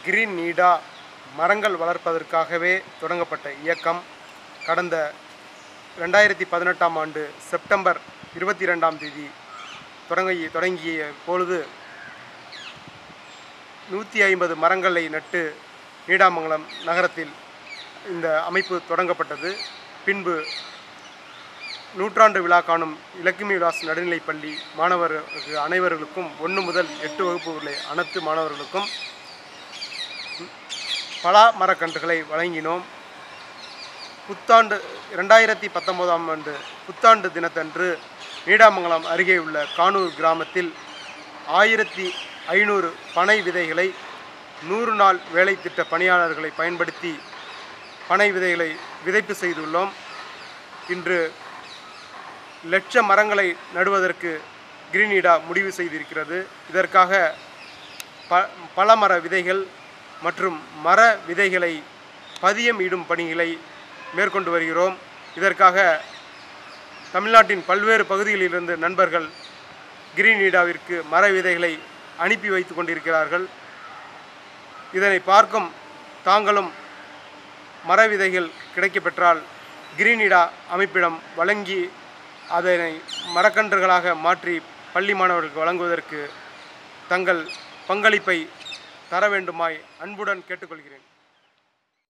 green நீடா மரங்கள் வளர்ப்பதற்காகவே தொடங்கப்பட்ட இயக்கம் கடந்த ரெண்டாயிரத்தி பதினெட்டாம் ஆண்டு செப்டம்பர் இருபத்தி ரெண்டாம் தேதி தொடங்கிய தொடங்கிய பொழுது நூற்றி ஐம்பது மரங்களை நட்டு நீடாமங்கலம் நகரத்தில் இந்த அமைப்பு தொடங்கப்பட்டது பின்பு நூற்றாண்டு விழா காணும் இலக்குமி விலாஸ் நடுநிலைப்பள்ளி மாணவர்களுக்கு அனைவர்களுக்கும் ஒன்று முதல் எட்டு வகுப்பு உள்ள அனைத்து மாணவர்களுக்கும் பலா மரக்கன்றுகளை வழங்கினோம் புத்தாண்டு ரெண்டாயிரத்தி பத்தொம்போதாம் ஆண்டு புத்தாண்டு தினத்தன்று நீடாமங்கலம் அருகே உள்ள கானூர் கிராமத்தில் ஆயிரத்தி ஐநூறு பனை விதைகளை நூறு நாள் வேலை திட்ட பணியாளர்களை பயன்படுத்தி பனை விதைகளை விதைப்பு செய்துள்ளோம் இன்று லட்ச மரங்களை நடுவதற்கு கிரீனிடா முடிவு செய்திருக்கிறது இதற்காக ப பல மர விதைகள் மற்றும் மர விதைகளை பதியம் இடும் பணிகளை மேற்கொண்டு வருகிறோம் இதற்காக தமிழ்நாட்டின் பல்வேறு பகுதிகளிலிருந்து நண்பர்கள் கிரீனிடாவிற்கு மர விதைகளை அனுப்பி வைத்து கொண்டிருக்கிறார்கள் இதனை பார்க்கும் தாங்களும் மர விதைகள் கிடைக்கப்பெற்றால் கிரீனிடா அமைப்பிடம் வழங்கி அதனை மரக்கன்றுகளாக மாற்றி பள்ளி மாணவர்களுக்கு வழங்குவதற்கு தங்கள் பங்களிப்பை தர வேண்டுமாய் அன்புடன் கேட்டுக்கொள்கிறேன்